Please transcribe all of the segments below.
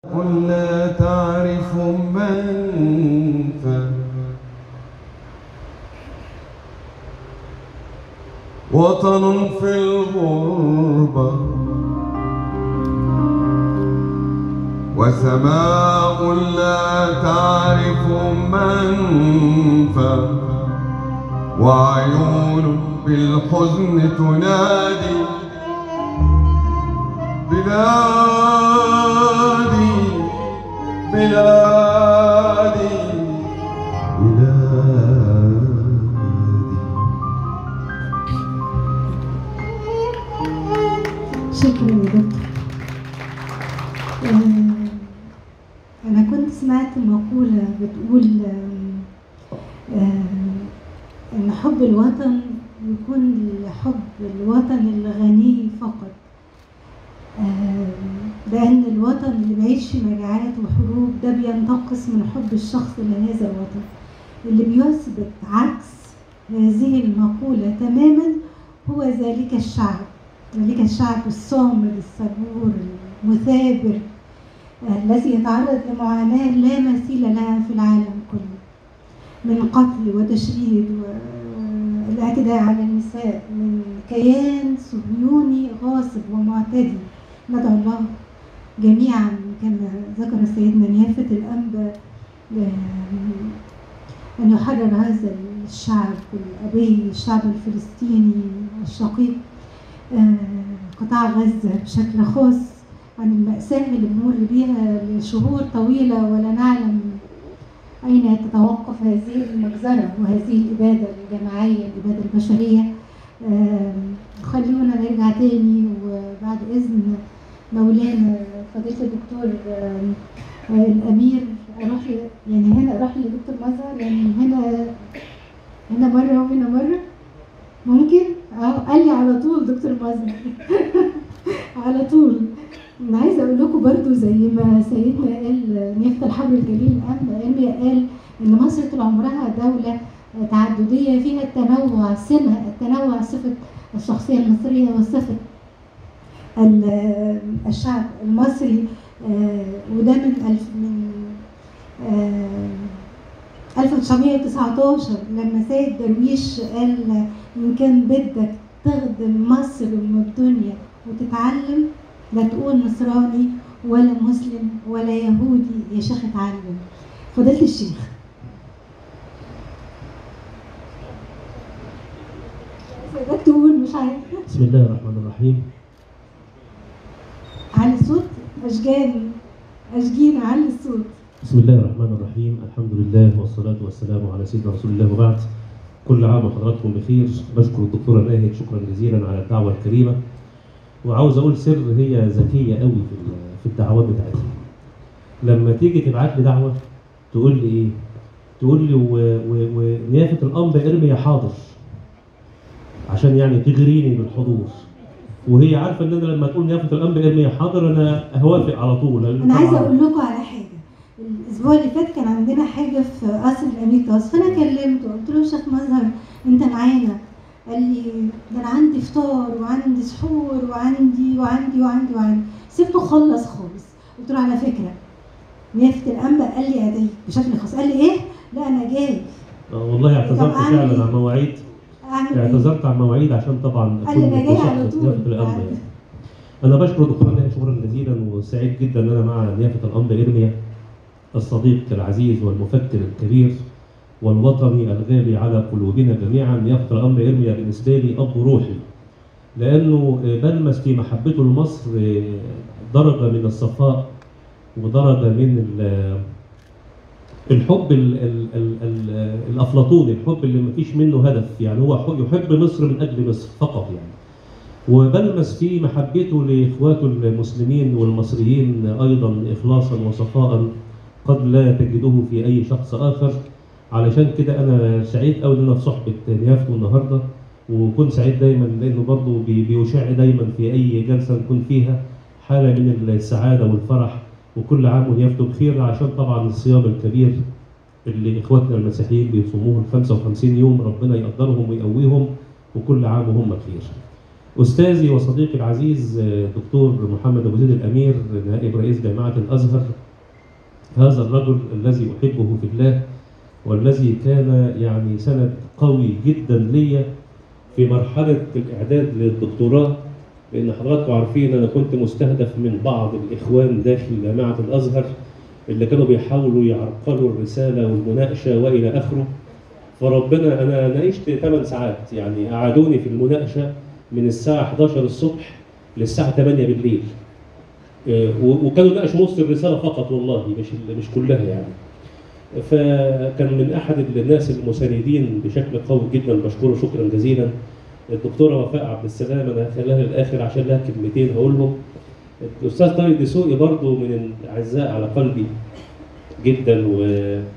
قل لا تعرف من ف وطن في الغربة وسماء لا تعرف من ف وعيون بالحزن تنادي بلادي بلادي بلادي شكرا يا دكتور آه، أنا كنت سمعت مقولة بتقول آم، آم، إن حب الوطن يكون لحب الوطن الغني فقط آم، لأن الوطن اللي بيعيش في مجاعات وحروب ده بينتقص من حب الشخص لهذا الوطن اللي بيثبت عكس هذه المقولة تماما هو ذلك الشعب ذلك الشعب الصامد الصبور المثابر آه، الذي يتعرض لمعاناة لا مثيل لها في العالم كله من قتل وتشريد والاعتداء على النساء من كيان صهيوني غاصب ومعتدي ندعو الله جميعا كما ذكر سيدنا نيافة الأنبا آه، أن يحرر هذا الشعب الأبي الشعب الفلسطيني الشقيق آه، قطاع غزة بشكل خاص عن المأساة اللي بنمر بيها لشهور طويلة ولا نعلم أين تتوقف هذه المجزرة وهذه الإبادة الجماعية الإبادة البشرية آم، خلونا نرجع تاني وبعد إذن مولانا فضيلة الدكتور آم، آه، الأمير أروح ل- يعني هنا أروح لدكتور مظهر يعني هنا هنا مرة وهنا مرة ممكن؟ اه قال لي على طول دكتور مظهر على طول انا عايزه اقول لكم برضو زي ما سيدنا قال نيافه الحبر الجليل الانبا ارميا قال ان مصر طول عمرها دوله تعدديه فيها التنوع سمه التنوع صفه الشخصيه المصريه وصفه ال- الشعب المصري آه، وده من الف من آه، 1919 لما سيد درويش قال إن كان بدك تخدم مصر من الدنيا وتتعلم لا تقول نصراني ولا مسلم ولا يهودي يا شيخ اتعلم فضلت الشيخ بدك تقول مش عارف بسم الله الرحمن الرحيم علي الصوت اشجان اشجين علي الصوت بسم الله الرحمن الرحيم الحمد لله والصلاة والسلام على سيدنا رسول الله وبعد كل عام وحضراتكم بخير بشكر الدكتورة ناهد شكرا جزيلا على الدعوة الكريمة وعاوز أقول سر هي ذكية قوي في ال- في الدعوات بتاعتها لما تيجي تبعت لي دعوة تقول لي إيه؟ تقول لي و- و- ونيافة الأنبا ارمي يا حاضر عشان يعني تغريني بالحضور وهي عارفه ان انا لما تقول نيافه الانبا ارمي يا حاضر انا هوافق على طول انا عايزه طبعاً اقول لكم على حاجه الاسبوع اللي فات كان عندنا حاجه في قصر الامير طاس فانا كلمته قلت له يا شيخ مظهر انت معانا قال لي ده انا عندي فطار وعندي سحور وعندي وعندي وعندي وعندي سبته خلص خالص قلت له على فكره نيافه الانبا قال لي ادعي بشكل خاص قال لي ايه لا انا جاي آه، والله اعتذرت طب أعمل فعلا إيه؟ عن مواعيد اعمل ايه اعتذرت عن مواعيد عشان طبعا قال لي اكون انا جاي على بصحبة طول نيافه الانبا يعني. انا بشكر دكتور ناهي شكرا جزيلا وسعيد جدا ان انا مع نيافه الانبا ارميا الصديق العزيز والمفكر الكبير والوطني الغالي على قلوبنا جميعا نيافه الانبا ارميا بالنسبه لي اب روحي لانه بلمس في محبته لمصر درجه من الصفاء ودرجه من ال- الحب ال ال ال ال الافلاطوني الحب اللي مفيش منه هدف يعني هو حب- يحب مصر من اجل مصر فقط يعني وبلمس في محبته لاخواته المسلمين والمصريين ايضا اخلاصا وصفاء قد لا تجده في اي شخص اخر علشان كده انا سعيد قوي ان انا في صحبه نيافته النهارده وكنت سعيد دايما لانه برضه بي- بيشع دايما في اي جلسه نكون فيها حاله من السعاده والفرح وكل عام ونيافته بخير عشان طبعا الصيام الكبير اللي اخواتنا المسيحيين بيصوموه ال 55 يوم ربنا يقدرهم ويقويهم وكل عام وهم بخير. أستاذي وصديقي العزيز آه، دكتور محمد أبو زيد الأمير نائب رئيس جامعة الأزهر هذا الرجل الذي أحبه في الله والذي كان يعني سند قوي جدا ليا في مرحلة الإعداد للدكتوراه لأن حضراتكم عارفين أنا كنت مستهدف من بعض الإخوان داخل جامعة الأزهر اللي كانوا بيحاولوا يعرقلوا الرسالة والمناقشة وإلى آخره فربنا أنا ناقشت 8 ساعات يعني قعدوني في المناقشة من الساعة 11 الصبح للساعة 8 بالليل آه، و- وكانوا ناقشوا نص الرسالة فقط والله مش مش كلها يعني فكان من احد الناس المساندين بشكل قوي جدا بشكره شكرا جزيلا الدكتوره وفاء عبد السلام انا هخليها للاخر عشان لها كلمتين هقولهم الاستاذ طارق دسوقي برضو من الاعزاء على قلبي جدا و...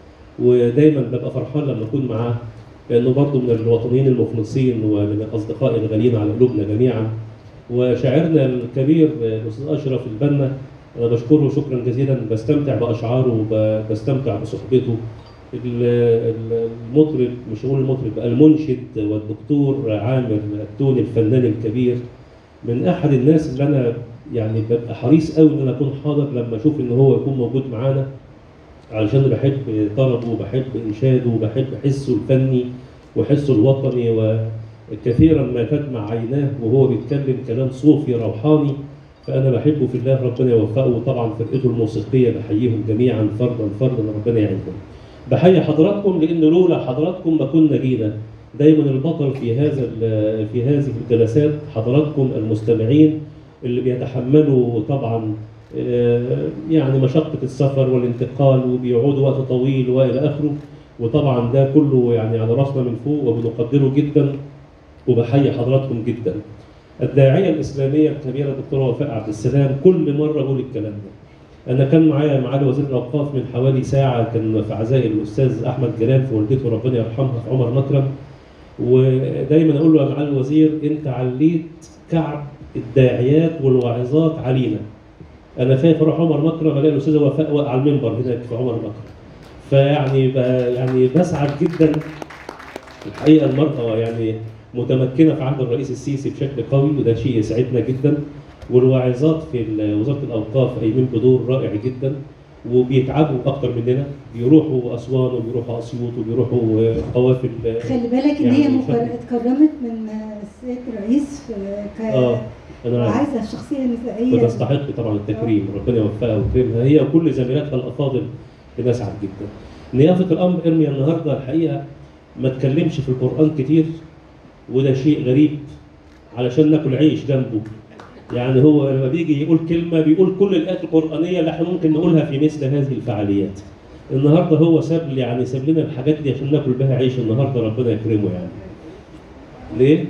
ودايما ببقى فرحان لما اكون معاه لانه برضو من الوطنيين المخلصين ومن الاصدقاء الغاليين على قلوبنا جميعا وشاعرنا الكبير الاستاذ اشرف البنا انا بشكره شكرا جزيلا بستمتع باشعاره وبستمتع بصحبته ال- ال- المطرب مش هقول المطرب بقى المنشد والدكتور عامر التوني الفنان الكبير من احد الناس اللي انا يعني ببقى حريص قوي ان انا اكون حاضر لما اشوف ان هو يكون موجود معانا علشان بحب طلبه وبحب انشاده وبحب حسه الفني وحسه الوطني وكثيرا ما تدمع عيناه وهو بيتكلم كلام صوفي روحاني فانا بحبه في الله ربنا يوفقه وطبعا فرقته الموسيقيه بحييهم جميعا فردا فردا ربنا يعينكم. بحيي حضراتكم لان لولا حضراتكم ما كنا جينا. دايما البطل في هذا ال- في هذه الجلسات حضراتكم المستمعين اللي بيتحملوا طبعا آه، يعني مشقه السفر والانتقال وبيقعدوا وقت طويل والى اخره وطبعا ده كله يعني على راسنا من فوق وبنقدره جدا وبحيي حضراتكم جدا. الداعية الإسلامية الكبيرة الدكتورة وفاء عبد السلام كل مرة بقول الكلام ده. أنا كان معايا معالي وزير الأوقاف من حوالي ساعة كان في عزاء الأستاذ أحمد جلال في والدته ربنا يرحمها في عمر مكرم ودايما أقول له يا معالي الوزير أنت عليت كعب الداعيات والواعظات علينا. أنا خايف أروح عمر مكرم ألاقي الأستاذة وفاء واقعة على المنبر هناك في عمر مكرم. فيعني ب- يعني بسعد جدا الحقيقه المراه يعني متمكنه في عهد الرئيس السيسي بشكل قوي وده شيء يسعدنا جدا والواعظات في ال- وزاره الاوقاف قايمين بدور رائع جدا وبيتعبوا اكتر مننا بيروحوا اسوان وبيروحوا اسيوط وبيروحوا آه، قوافل آه، خلي بالك ان هي يعني مكر- فاهم. اتكرمت من السيد الرئيس في ك... اه انا عارف. عايزه الشخصيه النسائيه وتستحق طبعا التكريم ربنا يوفقها ويكرمها هي وكل زميلاتها الافاضل بنسعد جدا. نيافه الامر ارمي النهارده الحقيقه ما اتكلمش في القران كتير وده شيء غريب علشان ناكل عيش جنبه. يعني هو لما بيجي يقول كلمه بيقول كل الايات القرانيه اللي احنا ممكن نقولها في مثل هذه الفعاليات. النهارده هو ساب لي- يعني ساب لنا الحاجات دي عشان ناكل بها عيش النهارده ربنا يكرمه يعني. ليه؟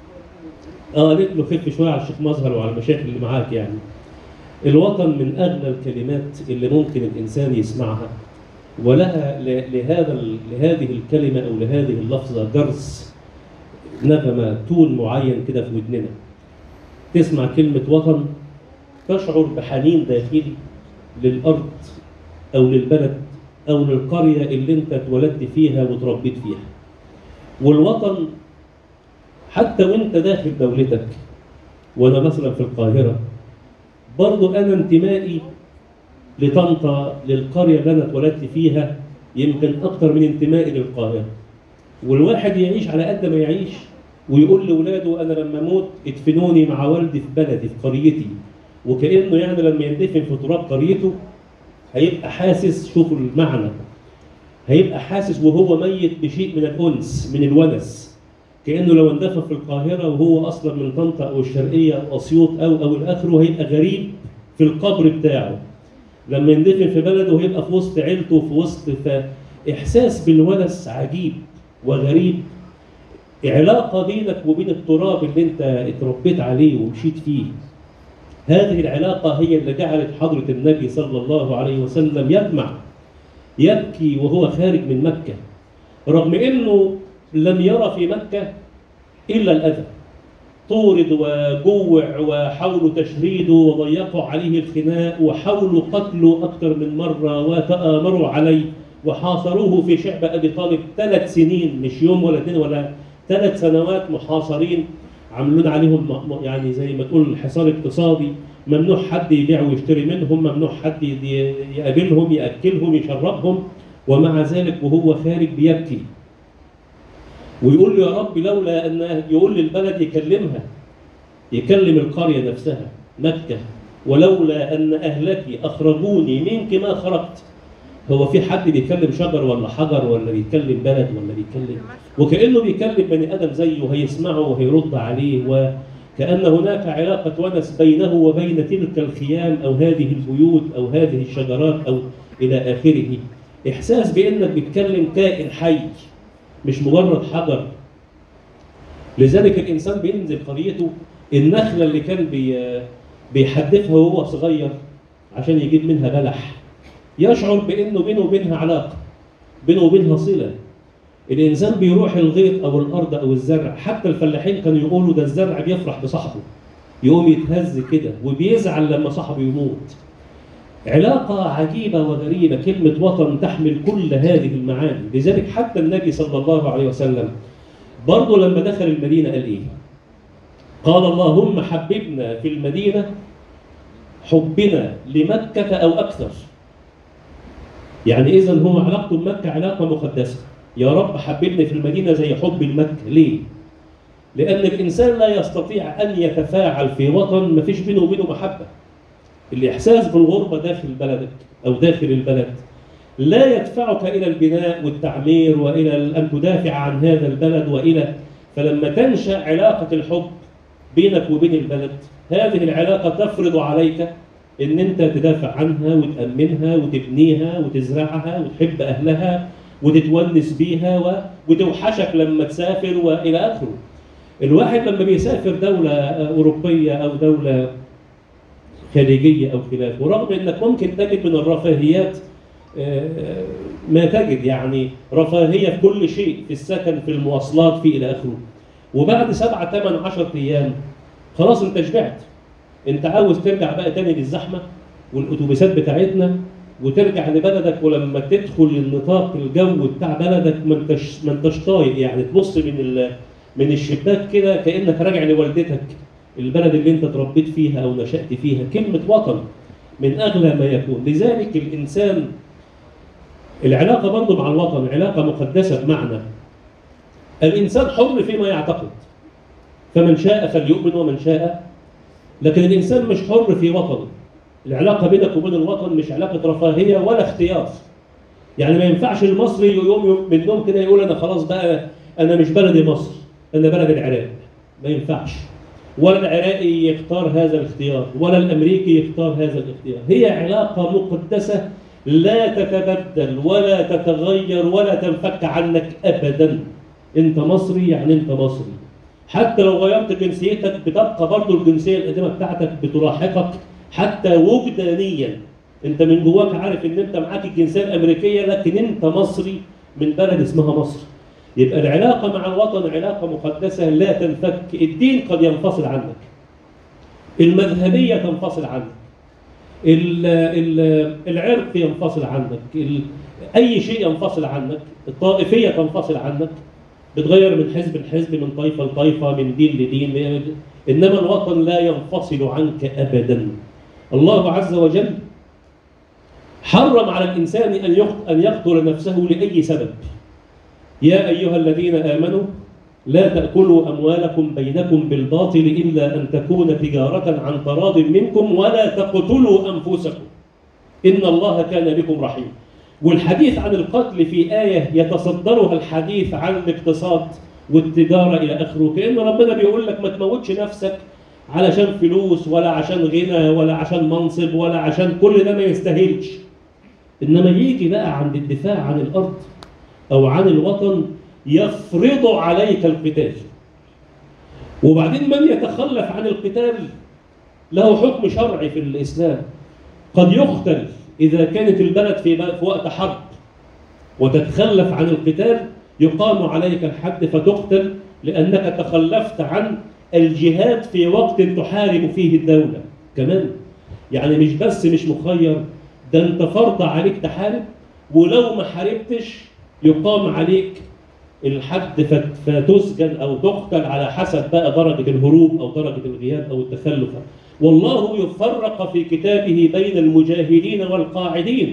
اه قالت له خف شويه على الشيخ مظهر وعلى المشاكل اللي معاك يعني. الوطن من اغلى الكلمات اللي ممكن الانسان يسمعها ولها ل- لهذا ال- لهذه الكلمه او لهذه اللفظه جرس نغمه تون معين كده في ودننا. تسمع كلمه وطن تشعر بحنين داخلي للارض او للبلد او للقريه اللي انت اتولدت فيها وتربيت فيها. والوطن حتى وانت داخل دولتك وانا مثلا في القاهره برضو انا انتمائي لطنطا للقريه اللي انا اتولدت فيها يمكن اكتر من انتمائي للقاهره والواحد يعيش على قد ما يعيش ويقول لاولاده انا لما اموت ادفنوني مع والدي في بلدي في قريتي وكانه يعني لما يندفن في تراب قريته هيبقى حاسس شوفوا المعنى هيبقى حاسس وهو ميت بشيء من الانس من الونس كانه لو اندفن في القاهره وهو اصلا من طنطا او الشرقيه او اسيوط او او الاخره هيبقى غريب في القبر بتاعه لما يندفن في بلده ويبقى في وسط عيلته في وسط فاحساس بالونس عجيب وغريب علاقه بينك وبين التراب اللي انت اتربيت عليه ومشيت فيه هذه العلاقه هي اللي جعلت حضره النبي صلى الله عليه وسلم يدمع يبكي وهو خارج من مكه رغم انه لم يرى في مكة إلا الأذى طورد وجوع وحاولوا تشريده وضيقوا عليه الخناق وحاولوا قتله أكثر من مرة وتآمروا عليه وحاصروه في شعب أبي طالب ثلاث سنين مش يوم ولا اثنين ولا ثلاث سنوات محاصرين عاملين عليهم م- م- يعني زي ما تقول حصار اقتصادي ممنوع حد يبيع ويشتري منهم ممنوع حد ي- يقابلهم ياكلهم يشربهم ومع ذلك وهو خارج بيبكي ويقول له يا رب لولا ان يقول للبلد يكلمها يكلم القريه نفسها مكه ولولا ان اهلك اخرجوني منك ما خرجت هو في حد بيكلم شجر ولا حجر ولا بيتكلم بلد ولا بيتكلم وكانه بيكلم بني ادم زيه هيسمعه وهيرد عليه وكان هناك علاقه ونس بينه وبين تلك الخيام او هذه البيوت او هذه الشجرات او الى اخره احساس بانك بتكلم كائن حي مش مجرد حجر لذلك الانسان بينزل قريته النخله اللي كان بي بيحدفها وهو صغير عشان يجيب منها بلح يشعر بانه بينه وبينها علاقه بينه وبينها صله الانسان بيروح الغيط او الارض او الزرع حتى الفلاحين كانوا يقولوا ده الزرع بيفرح بصاحبه يقوم يتهز كده وبيزعل لما صاحبه يموت علاقة عجيبة وغريبة كلمة وطن تحمل كل هذه المعاني لذلك حتى النبي صلى الله عليه وسلم برضه لما دخل المدينة قال إيه قال اللهم حببنا في المدينة حبنا لمكة أو أكثر يعني إذا هو علاقته بمكة علاقة مقدسة يا رب حببني في المدينة زي حب المكة ليه؟ لأن الإنسان لا يستطيع أن يتفاعل في وطن ما فيش بينه وبينه محبة الإحساس بالغربة داخل بلدك أو داخل البلد لا يدفعك إلى البناء والتعمير وإلى أن تدافع عن هذا البلد وإلى فلما تنشأ علاقة الحب بينك وبين البلد هذه العلاقة تفرض عليك ان انت تدافع عنها وتأمنها وتبنيها وتزرعها وتحب اهلها وتتونس بيها و... وتوحشك لما تسافر والى اخره. الواحد لما بيسافر دولة أوروبية أو دولة خليجية أو خلافه ورغم أنك ممكن تجد من الرفاهيات آه، ما تجد يعني رفاهية في كل شيء في السكن في المواصلات في إلى آخره وبعد سبعة ثمان عشر أيام خلاص أنت شبعت أنت عاوز ترجع بقى تاني للزحمة والأتوبيسات بتاعتنا وترجع لبلدك ولما تدخل النطاق الجو بتاع بلدك ما انتش ما انتش طايق يعني تبص من ال من الشباك كده كانك راجع لوالدتك البلد اللي انت اتربيت فيها او نشات فيها كلمه وطن من اغلى ما يكون لذلك الانسان العلاقه برضه مع الوطن علاقه مقدسه بمعنى الانسان حر فيما يعتقد فمن شاء فليؤمن ومن شاء لكن الانسان مش حر في وطنه العلاقه بينك وبين الوطن مش علاقه رفاهيه ولا اختيار يعني ما ينفعش المصري يقوم من النوم كده يقول انا خلاص بقى انا مش بلدي مصر انا بلد العراق ما ينفعش ولا العراقي يختار هذا الاختيار ولا الامريكي يختار هذا الاختيار هي علاقه مقدسه لا تتبدل ولا تتغير ولا تنفك عنك ابدا انت مصري يعني انت مصري حتى لو غيرت جنسيتك بتبقى برضه الجنسيه القديمه بتاعتك بتلاحقك حتى وجدانيا انت من جواك عارف ان انت معاك الجنسيه الامريكيه لكن انت مصري من بلد اسمها مصر يبقى العلاقه مع الوطن علاقه مقدسه لا تنفك الدين قد ينفصل عنك المذهبيه تنفصل عنك ال ال العرق ينفصل عنك ال اي شيء ينفصل عنك الطائفيه تنفصل عنك بتغير من حزب لحزب من طائفه لطائفه من دين لدين انما الوطن لا ينفصل عنك ابدا الله عز وجل حرم على الانسان ان يقت- ان يقتل نفسه لاي سبب يا ايها الذين امنوا لا تاكلوا اموالكم بينكم بالباطل الا ان تكون تجاره عن تراض منكم ولا تقتلوا انفسكم ان الله كان بكم رحيم والحديث عن القتل في ايه يتصدرها الحديث عن الاقتصاد والتجاره الى اخره كان ربنا بيقول لك ما تموتش نفسك علشان فلوس ولا عشان غنى ولا عشان منصب ولا عشان كل ده ما يستاهلش انما يجي بقى عند الدفاع عن الارض او عن الوطن يفرض عليك القتال وبعدين من يتخلف عن القتال له حكم شرعي في الاسلام قد يقتل اذا كانت البلد في في وقت حرب وتتخلف عن القتال يقام عليك الحد فتقتل لانك تخلفت عن الجهاد في وقت تحارب فيه الدوله كمان يعني مش بس مش مخير ده انت فرض عليك تحارب ولو ما حاربتش يقام عليك الحد فت- فتسجن او تقتل على حسب بقى درجه الهروب او درجه الغياب او التخلف والله يفرق في كتابه بين المجاهدين والقاعدين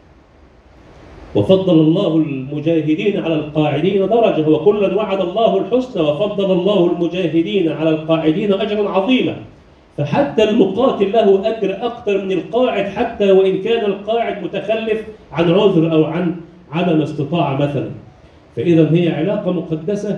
وفضل الله المجاهدين على القاعدين درجه وكلا وعد الله الحسنى وفضل الله المجاهدين على القاعدين اجرا عظيما فحتى المقاتل له اجر اكثر من القاعد حتى وان كان القاعد متخلف عن عذر او عن عدم استطاعه مثلا فاذا هي علاقه مقدسه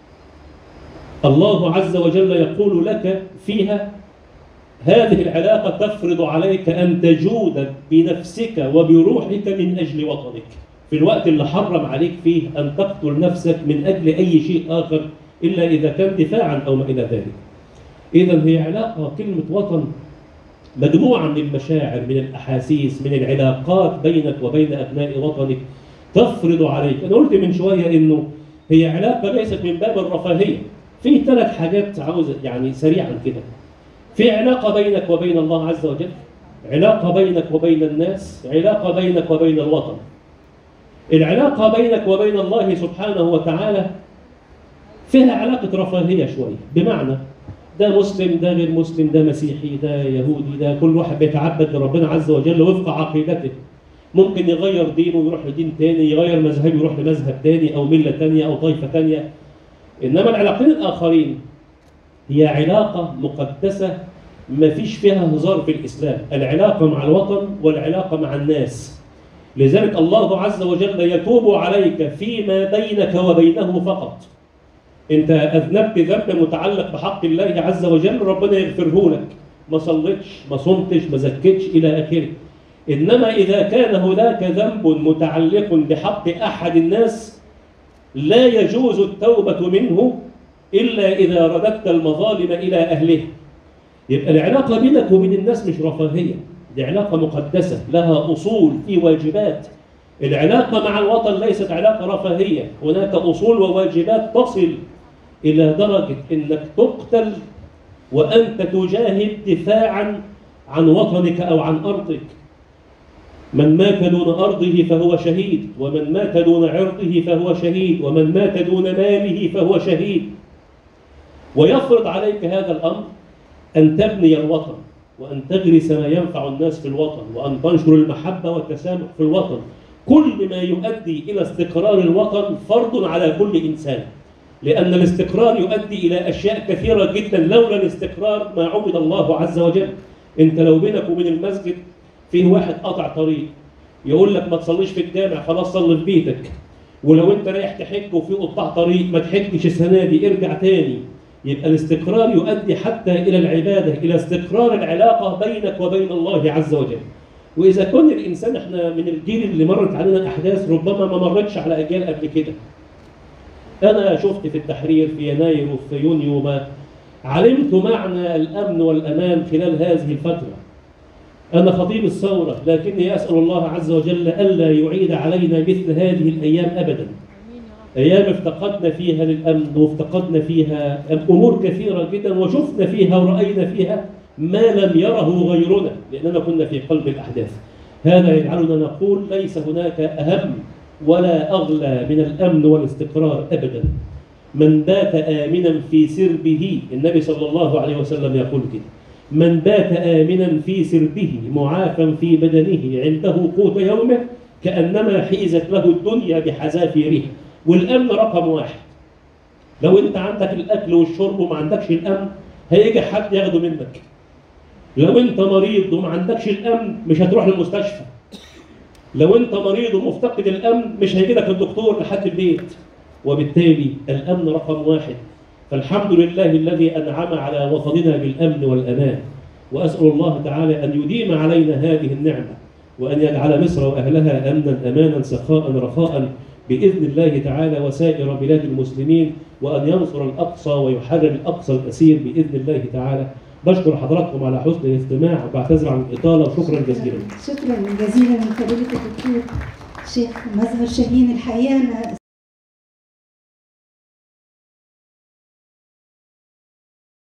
الله عز وجل يقول لك فيها هذه العلاقة تفرض عليك أن تجود بنفسك وبروحك من أجل وطنك في الوقت اللي حرم عليك فيه أن تقتل نفسك من أجل أي شيء آخر إلا إذا كان دفاعا أو ما إلى ذلك إذا هي علاقة كلمة وطن مجموعة من المشاعر من الأحاسيس من العلاقات بينك وبين أبناء وطنك تفرض عليك أنا قلت من شوية إنه هي علاقة ليست من باب الرفاهية في ثلاث حاجات عاوز يعني سريعا كده في علاقة بينك وبين الله عز وجل علاقة بينك وبين الناس علاقة بينك وبين الوطن العلاقة بينك وبين الله سبحانه وتعالى فيها علاقة رفاهية شوية بمعنى ده مسلم ده غير مسلم ده مسيحي ده يهودي ده كل واحد بيتعبد لربنا عز وجل وفق عقيدته ممكن يغير دينه ويروح لدين تاني يغير مذهبه يروح لمذهب تاني أو ملة تانية أو طائفة تانية إنما العلاقتين الآخرين هي علاقة مقدسة ما فيش فيها هزار في الإسلام العلاقة مع الوطن والعلاقة مع الناس لذلك الله عز وجل يتوب عليك فيما بينك وبينه فقط انت اذنبت ذنب متعلق بحق الله عز وجل ربنا يغفره لك ما صليتش ما صمتش ما زكتش الى اخره انما اذا كان هناك ذنب متعلق بحق احد الناس لا يجوز التوبه منه الا اذا رددت المظالم الى اهلها يبقى العلاقه بينك وبين الناس مش رفاهيه دي علاقه مقدسه لها اصول في واجبات العلاقه مع الوطن ليست علاقه رفاهيه هناك اصول وواجبات تصل الى درجه انك تقتل وانت تجاهد دفاعا عن وطنك او عن ارضك من مات دون ارضه فهو شهيد ومن مات دون عرضه فهو شهيد ومن مات دون ماله فهو شهيد ويفرض عليك هذا الامر ان تبني الوطن وان تغرس ما ينفع الناس في الوطن وان تنشر المحبه والتسامح في الوطن كل ما يؤدي الى استقرار الوطن فرض على كل انسان لان الاستقرار يؤدي الى اشياء كثيره جدا لولا الاستقرار ما عبد الله عز وجل انت لو بينك وبين المسجد فيه واحد قطع طريق يقول لك ما تصليش في الجامع خلاص صلي في بيتك ولو انت رايح تحج وفي قطاع طريق ما تحجش السنه دي ارجع تاني يبقى الاستقرار يؤدي حتى الى العباده الى استقرار العلاقه بينك وبين الله عز وجل واذا كان الانسان احنا من الجيل اللي مرت علينا احداث ربما ما مرتش على اجيال قبل كده انا شفت في التحرير في يناير وفي يونيو ما علمت معنى الامن والامان خلال هذه الفتره انا خطيب الثوره لكني اسال الله عز وجل الا يعيد علينا مثل هذه الايام ابدا ايام افتقدنا فيها للامن وافتقدنا فيها امور كثيره جدا وشفنا فيها وراينا فيها ما لم يره غيرنا لاننا كنا في قلب الاحداث هذا يجعلنا نقول ليس هناك اهم ولا اغلى من الامن والاستقرار ابدا من بات امنا في سربه النبي صلى الله عليه وسلم يقول كده من بات امنا في سربه معافا في بدنه عنده قوت يومه كانما حيزت له الدنيا بحذافيرها والامن رقم واحد لو انت عندك الاكل والشرب وما عندكش الامن هيجي حد ياخده منك لو انت مريض وما عندكش الامن مش هتروح للمستشفى لو انت مريض ومفتقد الامن مش هيجي لك الدكتور لحد البيت وبالتالي الامن رقم واحد فالحمد لله الذي انعم على وطننا بالامن والامان واسال الله تعالى ان يديم علينا هذه النعمه وان يجعل مصر واهلها امنا امانا سخاء رخاء باذن الله تعالى وسائر بلاد المسلمين وان ينصر الاقصى ويحرر الاقصى الاسير باذن الله تعالى بشكر حضراتكم على حسن الاستماع وبعتذر عن الاطاله وشكرا جزيلا شكرا جزيلا لفضيلة الدكتور شيخ مظهر شاهين الحقيقة أنا